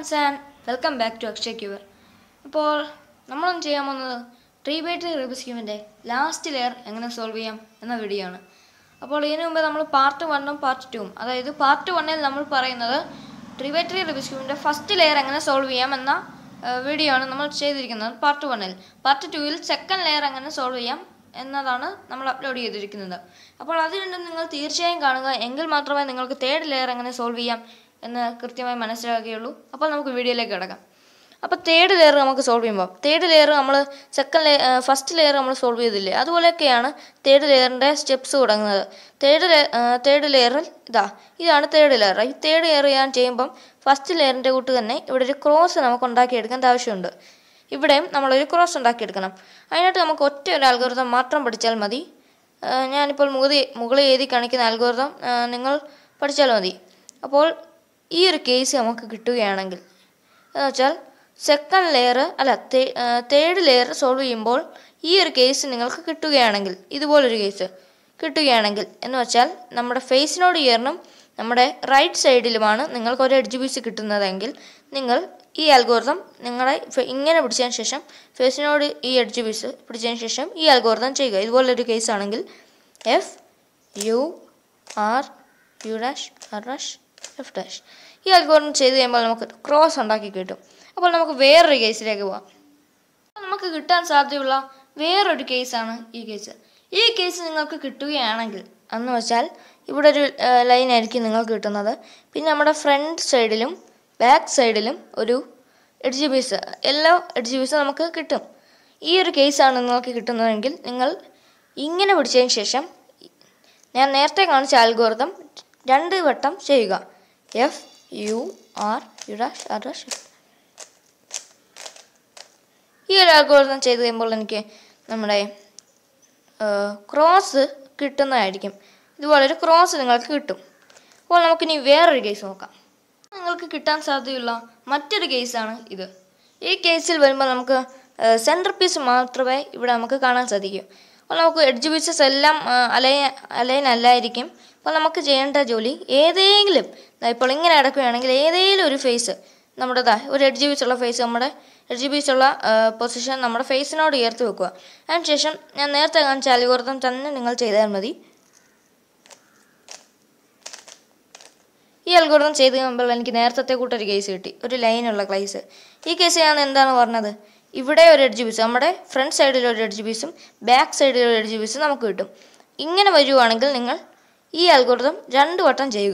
Friends and welcome back to Akshay cuber അപ്പോൾ നമ്മളൊന്ന് ചെയ്യാൻ പോകുന്നത് ട്രീ ബൈ ട്രീ റൂബിക്സ് ക്യൂബിൻ്റെ ലാസ്റ്റ് ലെയർ എങ്ങനെ സോൾവ് ചെയ്യാം എന്ന വീഡിയോ ആണ് അപ്പോൾ ഇതിനു മുമ്പ് നമ്മൾ പാർട്ട് വണ്ണും പാർട്ട് ടുവും അതായത് പാർട്ട് വണ്ണിൽ നമ്മൾ പറയുന്നത് ട്രീ ബൈ ട്രീ റൂബിക്സ് ക്യൂബിൻ്റെ ഫസ്റ്റ് ലെയർ എങ്ങനെ സോൾവ് ചെയ്യാം എന്ന വീഡിയോ ആണ് നമ്മൾ ചെയ്തിരിക്കുന്നത് പാർട്ട് വണ്ണിൽ പാർട്ട് ടുവിൽ സെക്കൻഡ് ലെയർ എങ്ങനെ സോൾവ് ചെയ്യാം എന്നതാണ് നമ്മൾ അപ്ലോഡ് ചെയ്തിരിക്കുന്നത് അപ്പോൾ അത് രണ്ടും നിങ്ങൾ തീർച്ചയായും കാണുക എങ്കിൽ മാത്രമേ നിങ്ങൾക്ക് തേർഡ് ലെയർ എങ്ങനെ സോൾവ് ചെയ്യാം എന്ന് കൃത്യമായി മനസ്സിലാക്കുകയുള്ളൂ അപ്പോൾ നമുക്ക് വീഡിയോയിലേക്ക് കിടക്കാം അപ്പോൾ തേർഡ് ലെയർ നമുക്ക് സോൾവ് ചെയ്യുമ്പോൾ തേർഡ് ലെയർ നമ്മൾ സെക്കൻഡ് ലെയർ ഫസ്റ്റ് ലെയർ നമ്മൾ സോൾവ് ചെയ്തില്ലേ അതുപോലെയൊക്കെയാണ് തേർഡ് ലെയറിൻ്റെ സ്റ്റെപ്സ് തുടങ്ങുന്നത് തേർഡ് തേർഡ് ലെയറിൽ ഇതാ ഇതാണ് തേർഡ് ലെയർ ഈ തേർഡ് ലെയർ ഞാൻ ചെയ്യുമ്പം ഫസ്റ്റ് ലെയറിൻ്റെ കൂട്ട് തന്നെ ഇവിടെ ഒരു ക്രോസ് നമുക്ക് ഉണ്ടാക്കിയെടുക്കേണ്ട ആവശ്യമുണ്ട് ഇവിടെയും നമ്മളൊരു ക്രോസ് ഉണ്ടാക്കിയെടുക്കണം അതിനായിട്ട് നമുക്ക് ഒറ്റ ഒരു അൽഗോരിതം മാത്രം പഠിച്ചാൽ മതി ആ, ഞാനിപ്പോൾ മുകളിൽ മുകളിൽ എഴുതി കാണിക്കുന്ന അൽഗോരിതം നിങ്ങൾ പഠിച്ചാൽ മതി അപ്പോൾ ഈ ഒരു കേസ് നമുക്ക് കിട്ടുകയാണെങ്കിൽ എന്ന് വെച്ചാൽ സെക്കൻഡ് ലെയർ അല്ല തേർഡ് ലെയർ സോൾവ് ചെയ്യുമ്പോൾ ഈ ഒരു കേസ് നിങ്ങൾക്ക് കിട്ടുകയാണെങ്കിൽ ഇതുപോലൊരു കേസ് കിട്ടുകയാണെങ്കിൽ എന്ന് വെച്ചാൽ നമ്മുടെ ഫേസിനോട് ചേർന്നും നമ്മുടെ റൈറ്റ് സൈഡിലുമാണ് നിങ്ങൾക്ക് ഒരു എഡ്ജ് പീസ് കിട്ടുന്നതെങ്കിൽ നിങ്ങൾ ഈ അൽഗോരിതം നിങ്ങളെ ഫെ- ഇങ്ങനെ പിടിച്ചതിന് ശേഷം ഫേസിനോട് ഈ എഡ്ജ് പീസ് പിടിച്ചതിന് ശേഷം ഈ അൽഗോരിതം ചെയ്യുക ഇതുപോലൊരു കേസ് ആണെങ്കിൽ F U R U dash R dash F dash ഈ അൽഗോരിതം ചെയ്ത് കഴിയുമ്പോൾ നമുക്ക് ക്രോസ് ഉണ്ടാക്കി കിട്ടും അപ്പോൾ നമുക്ക് വേറൊരു കേസിലേക്ക് പോവാം അപ്പോൾ നമുക്ക് കിട്ടാൻ സാധ്യതയുള്ള വേറൊരു കേസാണ് ഈ കേസ് ഈ കേസ് നിങ്ങൾക്ക് കിട്ടുകയാണെങ്കിൽ എന്ന് വെച്ചാൽ ഇവിടെ ഒരു ലൈൻ ആയിരിക്കും നിങ്ങൾക്ക് കിട്ടുന്നത് പിന്നെ നമ്മുടെ ഫ്രണ്ട് സൈഡിലും ബാക്ക് സൈഡിലും ഒരു എഡ്ജ് പീസ് എല്ലാ എഡ്ജ് പീസ് നമുക്ക് കിട്ടും ഈ ഒരു കേസാണ് നിങ്ങൾക്ക് കിട്ടുന്നതെങ്കിൽ നിങ്ങൾ ഇങ്ങനെ പിടിച്ചതിന് ശേഷം ഞാൻ നേരത്തെ കാണിച്ച അൽഗോരിതം രണ്ട് വട്ടം ചെയ്യുക F U R U dash R dash F ഈ ഒരു അൽഗോരിതം ചെയ്ത് കഴിയുമ്പോൾ എനിക്ക് നമ്മുടെ ക്രോസ് കിട്ടുന്നതായിരിക്കും ഇതുപോലൊരു ക്രോസ് നിങ്ങൾക്ക് കിട്ടും അപ്പോൾ നമുക്കിനി വേറൊരു കേസ് നോക്കാം നിങ്ങൾക്ക് കിട്ടാൻ സാധ്യതയുള്ള മറ്റൊരു കേസാണ് ഇത് ഈ കേസിൽ വരുമ്പോൾ നമുക്ക് സെൻറ്റർ പീസ് മാത്രമേ ഇവിടെ നമുക്ക് കാണാൻ സാധിക്കൂ അപ്പോൾ നമുക്ക് എഡ്ജ് പീസസ് എല്ലാം അലൈൻ അലൈൻ അല്ലായിരിക്കും അപ്പോൾ നമുക്ക് ചെയ്യേണ്ട ജോലി ഏതെങ്കിലും ദാ ഇപ്പോൾ ഇങ്ങനെ കിടക്കുകയാണെങ്കിൽ ഏതെങ്കിലും ഒരു ഫേസ് നമ്മുടെ ദാ ഒരു എഡ്ജ് പീസ് ഉള്ള ഫേസ് നമ്മുടെ എഡ്ജ് പീസ് ഉള്ള പൊസിഷൻ നമ്മുടെ ഫേസിനോട് ഉയർത്തി വെക്കുക അതിനുശേഷം ഞാൻ നേരത്തെ കാണിച്ച അൽഗോരിതം തന്നെ നിങ്ങൾ ചെയ്താൽ മതി ഈ അൽഗോരിതം ചെയ്ത് കഴിയുമ്പോൾ എനിക്ക് നേരത്തെ കൂട്ടൊരു കേസ് കിട്ടി ഒരു ലൈനുള്ള കേസ് ഈ കേസ് ഞാൻ എന്താണ് പറഞ്ഞത് ഇവിടെ ഒരു എഡ്ജ് പീസ് നമ്മുടെ ഫ്രണ്ട് സൈഡിൽ ഒരു എഡ്ജ് പീസും ബാക്ക് സൈഡിൽ ഒരു എഡ്ജ് പീസും നമുക്ക് കിട്ടും ഇങ്ങനെ വരുവാണെങ്കിൽ നിങ്ങൾ ഈ അൽഗോരിതം രണ്ട് വട്ടം ചെയ്യുക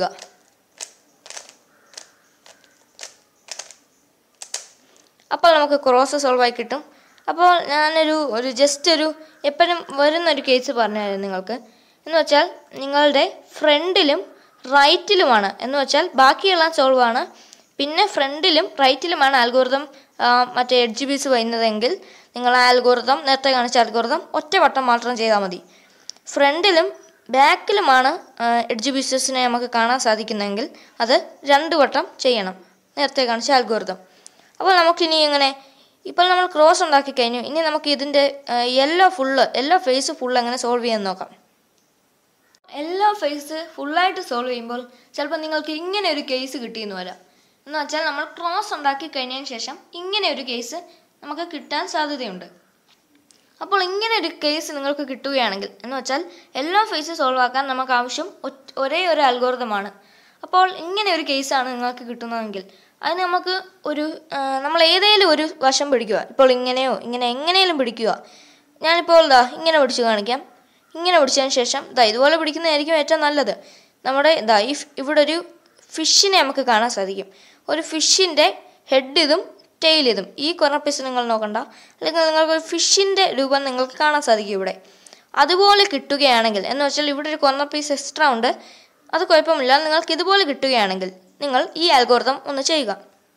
അപ്പോൾ നമുക്ക് ക്രോസ് സോൾവ് ആയി കിട്ടും അപ്പോൾ ഞാനൊരു ഒരു ജസ്റ്റ് ഒരു എപ്പോഴും വരുന്നൊരു കേസ് പറഞ്ഞുതരാം നിങ്ങൾക്ക് എന്ന് വെച്ചാൽ നിങ്ങളുടെ ഫ്രണ്ടിലും റൈറ്റിലുമാണ് എന്ന് വെച്ചാൽ ബാക്കിയെല്ലാം സോൾവ് ആണ് പിന്നെ ഫ്രണ്ടിലും റൈറ്റിലുമാണ് ആൽഗോരിതം മറ്റേ എഡ്ജ് പീസ് വരുന്നതെങ്കിൽ നിങ്ങൾ ആ ആൽഗോരിതം നേരത്തെ കാണിച്ച ആൽഗോരിതം ഒറ്റ വട്ടം മാത്രം ചെയ്താൽ മതി ഫ്രണ്ടിലും ബാക്കിലുമാണ് എഡ്ജ് പീസസിനെ നമുക്ക് കാണാൻ സാധിക്കുന്നതെങ്കിൽ അത് രണ്ട് വട്ടം ചെയ്യണം നേരത്തെ കാണിച്ച ആൽഗോരിതം അപ്പോൾ നമുക്കിനി ഇങ്ങനെ ഇപ്പോൾ നമ്മൾ ക്രോസ് ഉണ്ടാക്കി കഴിഞ്ഞു ഇനി നമുക്ക് ഇതിൻ്റെ yellow full yellow face full എങ്ങനെ സോൾവ് ചെയ്യാൻ നോക്കാം എല്ലാ ഫേസ് ഫുള്ളായിട്ട് സോൾവ് ചെയ്യുമ്പോൾ ചിലപ്പോൾ നിങ്ങൾക്ക് ഇങ്ങനെ ഒരു കേസ് കിട്ടിയെന്ന് വരാം എന്ന് വെച്ചാൽ നമ്മൾ ക്രോസ് ഉണ്ടാക്കി കഴിഞ്ഞതിന് ശേഷം ഇങ്ങനെ ഒരു കേസ് നമുക്ക് കിട്ടാൻ സാധ്യതയുണ്ട് അപ്പോൾ ഇങ്ങനെ ഒരു കേസ് നിങ്ങൾക്ക് കിട്ടുകയാണെങ്കിൽ എന്ന് വെച്ചാൽ എല്ലാ ഫേസ് സോൾവ് ആക്കാൻ നമുക്ക് ആവശ്യം ഒറ്റ- ഒരേ ഒരു അൽഗോരിതമാണ് അപ്പോൾ ഇങ്ങനെ ഒരു കേസാണ് നിങ്ങൾക്ക് കിട്ടുന്നതെങ്കിൽ അതിന് നമുക്ക് ഒരു ആ, നമ്മൾ ഏതെങ്കിലും ഒരു വശം പിടിക്കുക ഇപ്പോൾ ഇങ്ങനെയോ ഇങ്ങനെ എങ്ങനെയും പിടിക്കുക ഞാനിപ്പോൾ ഇതാ ഇങ്ങനെ പിടിച്ച് കാണിക്കാം ഇങ്ങനെ പിടിച്ചതിന് ശേഷം ഇതാ ഇതുപോലെ പിടിക്കുന്നതായിരിക്കും ഏറ്റവും നല്ലത് നമ്മുടെ ഇതാ ഈ ഫ്- ഇവിടെ ഒരു ഫിഷിനെ നമുക്ക് കാണാൻ സാധിക്കും ഒരു ഫിഷിൻ്റെ ഹെഡ് ഇതും ടെയിൽ ഇതും ഈ കോർണർ പീസ് നിങ്ങൾ നോക്കണ്ട അല്ലെങ്കിൽ നിങ്ങൾക്ക് ഒരു ഫിഷിൻ്റെ രൂപം നിങ്ങൾക്ക് കാണാൻ സാധിക്കും ഇവിടെ അതുപോലെ കിട്ടുകയാണെങ്കിൽ എന്ന് വെച്ചാൽ ഇവിടെ ഒരു കോർണർ പീസ് എക്സ്ട്രാ ഉണ്ട് അത് കുഴപ്പമില്ല നിങ്ങൾക്ക് ഇതുപോലെ കിട്ടുകയാണെങ്കിൽ നിങ്ങൾ ഈ അൽഗോരിതം ഒന്ന് ചെയ്യുക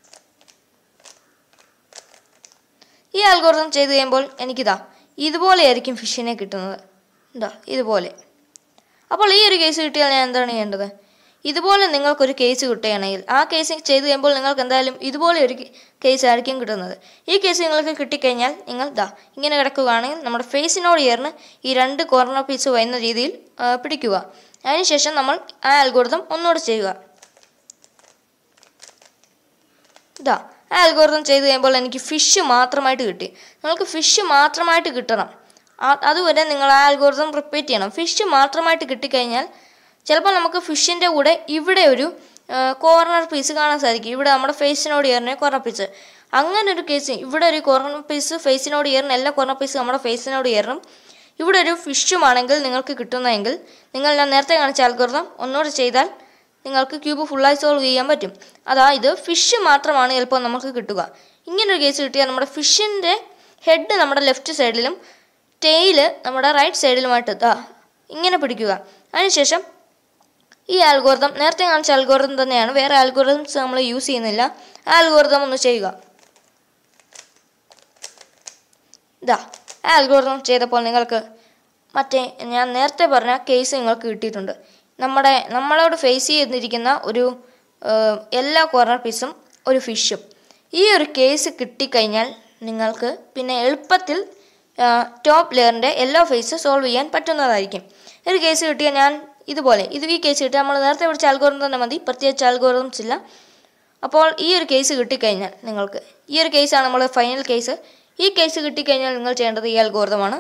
ഈ അൽഗോരിതം ചെയ്ത് കഴിയുമ്പോൾ എനിക്കിതാ ഇതുപോലെയായിരിക്കും ഫിഷിനെ കിട്ടുന്നത് എന്താ ഇതുപോലെ അപ്പോൾ ഈ ഒരു കേസ് കിട്ടിയാൽ ഞാൻ എന്താണ് ചെയ്യേണ്ടത് ഇതുപോലെ നിങ്ങൾക്കൊരു കേസ് കിട്ടുകയാണെങ്കിൽ ആ കേസ് ചെയ്ത് കഴിയുമ്പോൾ നിങ്ങൾക്ക് എന്തായാലും ഇതുപോലെ ഒരു കേസ് ആയിരിക്കും കിട്ടുന്നത് ഈ കേസ് നിങ്ങൾക്ക് കിട്ടിക്കഴിഞ്ഞാൽ നിങ്ങൾ ദാ ഇങ്ങനെ കിടക്കുകയാണെങ്കിൽ നമ്മുടെ ഫേസിനോട് ചേർന്ന് ഈ രണ്ട് കോർണർ പീസ് വരുന്ന രീതിയിൽ ആ, പിടിക്കുക അതിനുശേഷം നമ്മൾ ആ അൽഗോരിതം ഒന്നുകൂടെ ചെയ്യുക ഇതാ ആൽഗോറിതം ചെയ്ത് കഴിയുമ്പോൾ എനിക്ക് ഫിഷ് മാത്രമായിട്ട് കിട്ടി നിങ്ങൾക്ക് ഫിഷ് മാത്രമായിട്ട് കിട്ടണം ആ- അതുവരെ നിങ്ങൾ ആ ആൽഗോറിതം റിപ്പീറ്റ് ചെയ്യണം ഫിഷ് മാത്രമായിട്ട് കിട്ടിക്കഴിഞ്ഞാൽ ചിലപ്പോൾ നമുക്ക് ഫിഷിൻ്റെ കൂടെ ഇവിടെ ഒരു കോർണർ പീസ് കാണാൻ സാധിക്കും ഇവിടെ നമ്മുടെ ഫേസിനോട് ചേർന്ന കോർണർ പീസ് അങ്ങനെ ഒരു കേസ് ഇവിടെ ഒരു കോർണർ പീസ് ഫേസിനോട് ചേർന്ന് എല്ലാ കോർണർ പീസ് നമ്മുടെ ഫേസിനോട് ചേർന്നും ഇവിടെ ഒരു ഫിഷുമാണെങ്കിൽ നിങ്ങൾക്ക് കിട്ടുന്നതെങ്കിൽ നിങ്ങൾ ഞാൻ നേരത്തെ കാണിച്ച ആൽഗോറിതം ഒന്നുകൂടെ ചെയ്താൽ നിങ്ങൾക്ക് ക്യൂബ് ഫുള്ളായി സോൾവ് ചെയ്യാൻ പറ്റും അതായത് ഫിഷ് മാത്രമാണ് ചിലപ്പോൾ നമുക്ക് കിട്ടുക ഇങ്ങനൊരു കേസ് കിട്ടിയാൽ നമ്മുടെ ഫിഷിൻ്റെ ഹെഡ് നമ്മുടെ ലെഫ്റ്റ് സൈഡിലും ടെയില് നമ്മുടെ റൈറ്റ് സൈഡിലുമായിട്ട് ഇതാ ഇങ്ങനെ പിടിക്കുക അതിനുശേഷം ഈ ആൽഗോറിതം നേരത്തെ കാണിച്ച ആൽഗോറിതം തന്നെയാണ് വേറെ ആൽഗോറിതംസ് നമ്മൾ യൂസ് ചെയ്യുന്നില്ല ആ ആൽഗോറിതം ഒന്ന് ചെയ്യുക ഇതാ ആ ആൽഗോറിതം ചെയ്തപ്പോൾ നിങ്ങൾക്ക് മറ്റേ ഞാൻ നേരത്തെ പറഞ്ഞ കേസ് നിങ്ങൾക്ക് കിട്ടിയിട്ടുണ്ട് നമ്മുടെ നമ്മളോട് ഫേസ് ചെയ്തിരിക്കുന്ന ഒരു ഏഹ്, എല്ലാ കോർണർ പീസും ഒരു ഫിഷും ഈ ഒരു കേസ് കിട്ടിക്കഴിഞ്ഞാൽ നിങ്ങൾക്ക് പിന്നെ എളുപ്പത്തിൽ ടോപ്പ് ലെയറിൻ്റെ എല്ലാ ഫേസ് സോൾവ് ചെയ്യാൻ പറ്റുന്നതായിരിക്കും ഒരു കേസ് കിട്ടിയാൽ ഞാൻ ഇതുപോലെ ഇത് ഈ കേസ് കിട്ടിയാൽ നമ്മൾ നേരത്തെ പഠിച്ച ആൽഗോറിതം തന്നെ മതി പ്രത്യേകിച്ച് ആൽഗോറിതംസ് ഇല്ല അപ്പോൾ ഈ ഒരു കേസ് കിട്ടിക്കഴിഞ്ഞാൽ നിങ്ങൾക്ക് ഈ ഒരു കേസാണ് നമ്മൾ ഫൈനൽ കേസ് ഈ കേസ് കിട്ടിക്കഴിഞ്ഞാൽ നിങ്ങൾ ചെയ്യേണ്ടത് ഈ അൽഗോറിതമാണ്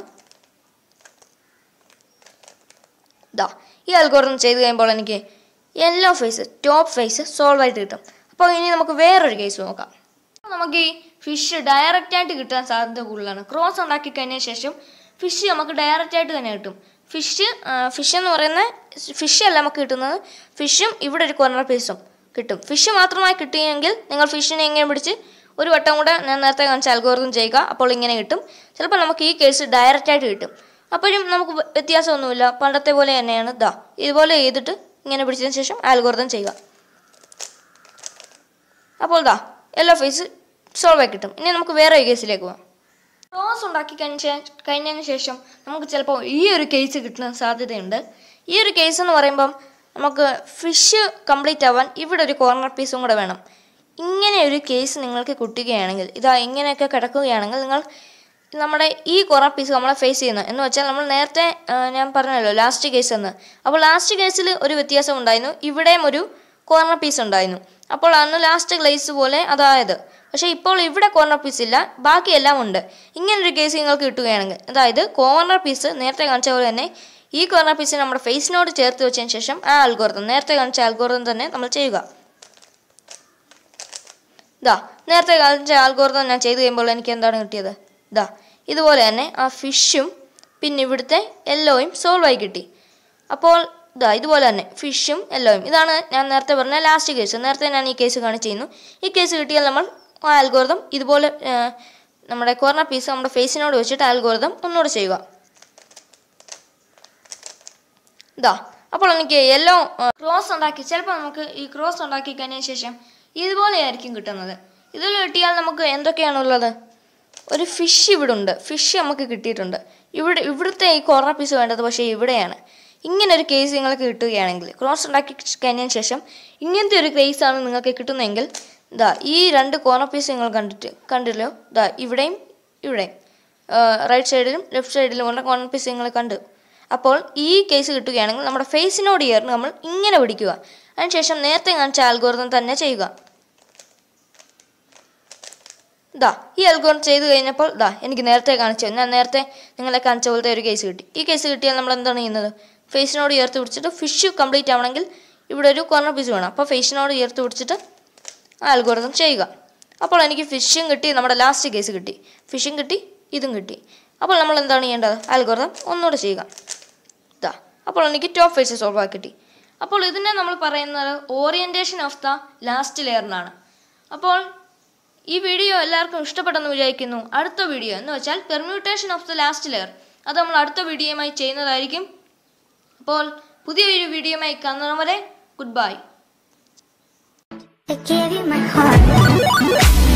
ഇതാ ഈ അൽഗോറിതം ചെയ്ത് കഴിയുമ്പോൾ എനിക്ക് yellow face top face solve ആയിട്ട് കിട്ടും അപ്പോൾ ഇനി നമുക്ക് വേറൊരു കേസ് നോക്കാം അപ്പോൾ നമുക്ക് ഈ ഫിഷ് ഡയറക്റ്റ് ആയിട്ട് കിട്ടാൻ സാധ്യത കൂടുതലാണ് ക്രോസ് ഉണ്ടാക്കി കഴിഞ്ഞ ശേഷം ഫിഷ് നമുക്ക് ഡയറക്റ്റ് ആയിട്ട് തന്നെ കിട്ടും ഫിഷ് ഫിഷ് എന്ന് പറയുന്ന ഫിഷ് അല്ല നമുക്ക് കിട്ടുന്നത് ഫിഷും ഇവിടെ ഒരു കോർണർ പീസും കിട്ടും ഫിഷ് മാത്രമായി കിട്ടിയെങ്കിൽ നിങ്ങൾ ഫിഷിനെ എങ്ങനെ പിടിച്ച് ഒരു വട്ടം കൂടെ ഞാൻ നേരത്തെ കാണിച്ച അൽഗോറിതം ചെയ്യുക അപ്പോൾ ഇങ്ങനെ കിട്ടും ചിലപ്പോൾ നമുക്ക് ഈ കേസ് ഡയറക്റ്റ് ആയിട്ട് കിട്ടും അപ്പോഴും നമുക്ക് വ്യ- വ്യത്യാസമൊന്നുമില്ല പണ്ടത്തെ പോലെ തന്നെയാണ് ഇതാ ഇതുപോലെ ചെയ്തിട്ട് ഇങ്ങനെ പിടിച്ചതിന് ശേഷം ആൽഗോറിതം ചെയ്യുക അപ്പോൾ ദാ എല്ലാ ഫേസ് സോൾവ് ആയി കിട്ടും ഇനി നമുക്ക് വേറെ ഒരു കേസിലേക്ക് പോകാം ക്രോസ് ഉണ്ടാക്കി കഴിഞ്ഞ ശേ- കഴിഞ്ഞതിന് ശേഷം നമുക്ക് ചിലപ്പോൾ ഈ ഒരു കേസ് കിട്ടാൻ സാധ്യതയുണ്ട് ഈ ഒരു കേസ് എന്ന് പറയുമ്പം നമുക്ക് ഫിഷ് കംപ്ലീറ്റ് ആവാൻ ഇവിടെ ഒരു കോർണർ പീസും കൂടെ വേണം ഇങ്ങനെ ഒരു കേസ് നിങ്ങൾക്ക് കിട്ടുകയാണെങ്കിൽ ഇതാ ഇങ്ങനെയൊക്കെ കിടക്കുകയാണെങ്കിൽ നിങ്ങൾ നമ്മുടെ ഈ കോർണർ പീസ് നമ്മളെ ഫേസ് ചെയ്യുന്നു എന്ന് വെച്ചാൽ നമ്മൾ നേരത്തെ ആ, ഞാൻ പറഞ്ഞല്ലോ ലാസ്റ്റ് കേസ് എന്ന് അപ്പോൾ ലാസ്റ്റ് കേസിൽ ഒരു വ്യത്യാസം ഉണ്ടായിരുന്നു ഇവിടെയും ഒരു കോർണർ പീസ് ഉണ്ടായിരുന്നു അപ്പോൾ അന്ന് ലാസ്റ്റ് ഗ്ലേസ് പോലെ അതായത് പക്ഷേ ഇപ്പോൾ ഇവിടെ കോർണർ പീസ് ഇല്ല ബാക്കിയെല്ലാം ഉണ്ട് ഇങ്ങനൊരു കേസ് നിങ്ങൾക്ക് കിട്ടുകയാണെങ്കിൽ അതായത് കോർണർ പീസ് നേരത്തെ കാണിച്ച പോലെ തന്നെ ഈ കോർണർ പീസ് നമ്മുടെ ഫേസിനോട് ചേർത്ത് വെച്ചതിന് ശേഷം ആ അൽഗോറിതം നേരത്തെ കാണിച്ച അൽഗോറിതം തന്നെ നമ്മൾ ചെയ്യുക ഇതാ നേരത്തെ കാണിച്ച ആൽഗോറിതം ഞാൻ ചെയ്ത് കഴിയുമ്പോൾ എനിക്ക് എന്താണ് കിട്ടിയത് ഇതാ ഇതുപോലെ തന്നെ ആ ഫിഷും പിന്നെ ഇവിടുത്തെ യെല്ലോയും സോൾവ് ആയി കിട്ടി അപ്പോൾ ഇതാ ഇതുപോലെ തന്നെ ഫിഷും യെല്ലോയും ഇതാണ് ഞാൻ നേരത്തെ പറഞ്ഞ ലാസ്റ്റ് കേസ് നേരത്തെ ഞാൻ ഈ കേസ് കാണിച്ചിരുന്നു ഈ കേസ് കിട്ടിയാൽ നമ്മൾ ആ ആൽഗോറിതം ഇതുപോലെ ആ, നമ്മുടെ കോർണർ പീസ് നമ്മുടെ ഫേസിനോട് വെച്ചിട്ട് ആൽഗോറിതം ഒന്നുകൂടെ ചെയ്യുക ഇതാ അപ്പോൾ എനിക്ക് യെല്ലോ ക്രോസ് ഉണ്ടാക്കി ചിലപ്പോൾ നമുക്ക് ഈ ക്രോസ് ഉണ്ടാക്കി കഴിഞ്ഞതിന് ശേഷം ഇതുപോലെയായിരിക്കും കിട്ടുന്നത് ഇതിൽ കിട്ടിയാൽ നമുക്ക് എന്തൊക്കെയാണുള്ളത് ഒരു ഫിഷ് ഇവിടെ ഉണ്ട് ഫിഷ് നമുക്ക് കിട്ടിയിട്ടുണ്ട് ഇവിടെ ഇവിടുത്തെ ഈ കോർണർ പീസ് വേണ്ടത് പക്ഷേ ഇവിടെയാണ് ഇങ്ങനെ ഒരു കേസ് നിങ്ങൾക്ക് കിട്ടുകയാണെങ്കിൽ ക്രോസ് ഉണ്ടാക്കി കഴിഞ്ഞതിന് ശേഷം ഇങ്ങനത്തെ ഒരു കേസാണ് നിങ്ങൾക്ക് കിട്ടുന്നതെങ്കിൽ ഇതാ ഈ രണ്ട് കോർണർ പീസ് നിങ്ങൾ കണ്ടിട്ട് കണ്ടില്ലോ ഇതാ ഇവിടെയും ഇവിടെയും റൈറ്റ് സൈഡിലും ലെഫ്റ്റ് സൈഡിലും ഉള്ള കോർണർ പീസ് നിങ്ങൾ കണ്ടു അപ്പോൾ ഈ കേസ് കിട്ടുകയാണെങ്കിൽ നമ്മുടെ ഫേസിനോട് ചേർന്ന് നമ്മൾ ഇങ്ങനെ പിടിക്കുക അതിനുശേഷം നേരത്തെ കാണിച്ച ആൽഗോറിതം തന്നെ ചെയ്യുക ഇതാ ഈ അൽഗോറിതം ചെയ്ത് കഴിഞ്ഞപ്പോൾ ഇതാ എനിക്ക് നേരത്തെ കാണിച്ചു ഞാൻ നേരത്തെ നിങ്ങളെ കാണിച്ച പോലത്തെ ഒരു കേസ് കിട്ടി ഈ കേസ് കിട്ടിയാൽ നമ്മൾ എന്താണ് ചെയ്യുന്നത് ഫേസിനോട് ചേർത്ത് പിടിച്ചിട്ട് ഫിഷ് കംപ്ലീറ്റ് ആവണമെങ്കിൽ ഇവിടെ ഒരു കോർണർ പീസ് വേണം അപ്പോൾ ഫേസിനോട് ചേർത്ത് പിടിച്ചിട്ട് ആ അൽഗോറിതം ചെയ്യുക അപ്പോൾ എനിക്ക് ഫിഷും കിട്ടി നമ്മുടെ ലാസ്റ്റ് കേസ് കിട്ടി ഫിഷും കിട്ടി ഇതും കിട്ടി അപ്പോൾ നമ്മൾ എന്താണ് ചെയ്യേണ്ടത് അൽഗോറിതം ഒന്നുകൂടെ ചെയ്യുക ഇതാ അപ്പോൾ എനിക്ക് ടോപ്പ് ഫേസ് സോൾവ് ആക്കി കിട്ടി അപ്പോൾ ഇതിനെ നമ്മൾ പറയുന്നത് orientation of the last layer എന്നാണ് അപ്പോൾ ഈ വീഡിയോ എല്ലാവർക്കും ഇഷ്ടപ്പെട്ടെന്ന് വിചാരിക്കുന്നു അടുത്ത വീഡിയോ എന്ന് വെച്ചാൽ permutation of the last layer അത് നമ്മൾ അടുത്ത വീഡിയോയുമായി ചെയ്യുന്നതായിരിക്കും അപ്പോൾ പുതിയൊരു വീഡിയോയുമായി കാണുന്നവരെ good bye I gave you my heart.